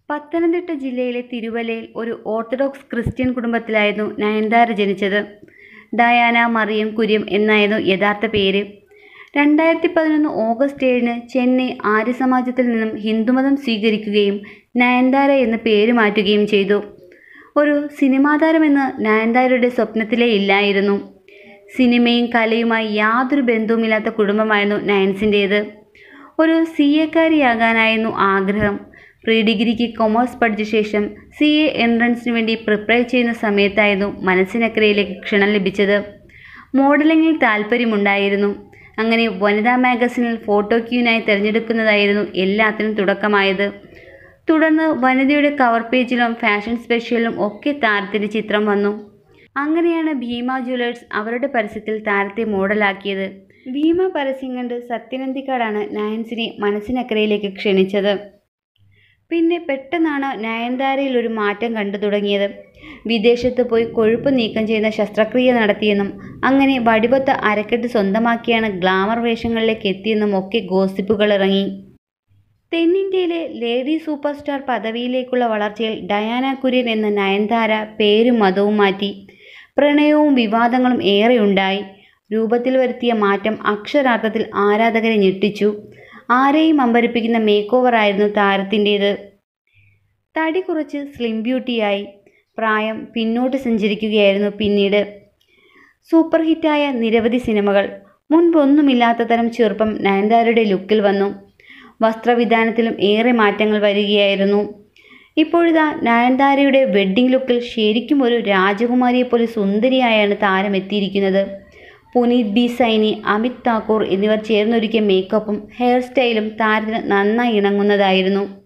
പത്തനംതിട്ട ജില്ലയിലെ തിരുവല്ലയിൽ ഒരു ഓർത്തഡോക്സ് ക്രിസ്ത്യൻ കുടുംബത്തിലായിരുന്നു നയൻതാര ജനിച്ചത് ഡയാന മറിയം കുര്യൻ എന്നായിരുന്നു യഥാർത്ഥ പേര് രണ്ടായിരത്തി പതിനൊന്ന് ഓഗസ്റ്റ് ഏഴിന് ചെന്നൈ ആര്യസമാജത്തിൽ നിന്നും ഹിന്ദുമതം സ്വീകരിക്കുകയും നയൻതാര എന്ന് പേര് മാറ്റുകയും ചെയ്തു ഒരു സിനിമാ താരമെന്ന് നയൻതാരയുടെ സ്വപ്നത്തിലേ ഇല്ലായിരുന്നു സിനിമയും കലയുമായി യാതൊരു ബന്ധവുമില്ലാത്ത കുടുംബമായിരുന്നു നയൻസിൻ്റേത് ഒരു സി എക്കാരിയാകാനായിരുന്നു ആഗ്രഹം പ്രീ ഡിഗ്രിക്ക് കൊമേഴ്സ് പഠിച്ച ശേഷം സി എ എൻട്രൻസിന് വേണ്ടി പ്രിപ്പയർ ചെയ്യുന്ന സമയത്തായിരുന്നു മനസ്സിനക്കരയിലേക്ക് ക്ഷണം ലഭിച്ചത് മോഡലിങ്ങിൽ താല്പര്യമുണ്ടായിരുന്നു അങ്ങനെ വനിതാ മാഗസിനിൽ ഫോട്ടോ ക്യൂനായി തിരഞ്ഞെടുക്കുന്നതായിരുന്നു എല്ലാത്തിനും തുടക്കമായത് തുടർന്ന് വനിതയുടെ കവർ പേജിലും ഫാഷൻ സ്പെഷ്യലിലും ഒക്കെ താരത്തിൻ്റെ ചിത്രം വന്നു അങ്ങനെയാണ് ഭീമ ജ്വല്ലേഴ്സ് അവരുടെ പരസ്യത്തിൽ താരത്തെ മോഡലാക്കിയത് ഭീമ പരസ്യം കണ്ട് സത്യനന്ദിക്കാടാണ് നയൻസിനെ മനസ്സിനക്കരയിലേക്ക് ക്ഷണിച്ചത് പിന്നെ പെട്ടെന്നാണ് നയൻതാരയിൽ ഒരു മാറ്റം കണ്ടു തുടങ്ങിയത് വിദേശത്ത് പോയി കൊഴുപ്പ് നീക്കം ചെയ്യുന്ന ശസ്ത്രക്രിയ നടത്തിയെന്നും അങ്ങനെ വടിവത്ത അരക്കെട്ട് സ്വന്തമാക്കിയാണ് ഗ്ലാമർ വേഷങ്ങളിലേക്ക് എത്തിയെന്നും ഒക്കെ ഗോസിപ്പുകൾ ഇറങ്ങി തെന്നിന്ത്യയിലെ ലേഡി സൂപ്പർ സ്റ്റാർ പദവിയിലേക്കുള്ള വളർച്ചയിൽ ഡയാന കുര്യൻ എന്ന നയൻതാര പേരും മതവും മാറ്റി പ്രണയവും വിവാദങ്ങളും ഏറെയുണ്ടായി രൂപത്തിൽ വരുത്തിയ മാറ്റം അക്ഷരാർത്ഥത്തിൽ ആരാധകരെ ഞെട്ടിച്ചു ആരെയും അമ്പരിപ്പിക്കുന്ന മേക്ക് ഓവർ ആയിരുന്നു താരത്തിൻ്റേത് തടി കുറച്ച് സ്ലിം ബ്യൂട്ടിയായി പ്രായം പിന്നോട്ട് സഞ്ചരിക്കുകയായിരുന്നു പിന്നീട് സൂപ്പർ ഹിറ്റായ നിരവധി സിനിമകൾ മുൻപൊന്നുമില്ലാത്ത തരം ചെറുപ്പം നയൻതാരയുടെ ലുക്കിൽ വന്നു വസ്ത്രവിധാനത്തിലും ഏറെ മാറ്റങ്ങൾ വരികയായിരുന്നു ഇപ്പോഴിതാ നയൻതാരയുടെ വെഡ്ഡിംഗ് ലുക്കിൽ ശരിക്കും ഒരു രാജകുമാരിയെ പോലെ സുന്ദരിയായാണ് താരം എത്തിയിരിക്കുന്നത് പുനീത് ബി സൈനി അമിത് താക്കൂർ എന്നിവർ ചേർന്നൊരുക്കിയ മേക്കപ്പും ഹെയർ സ്റ്റൈലും താരത്തിന് നന്നായി ഇണങ്ങുന്നതായിരുന്നു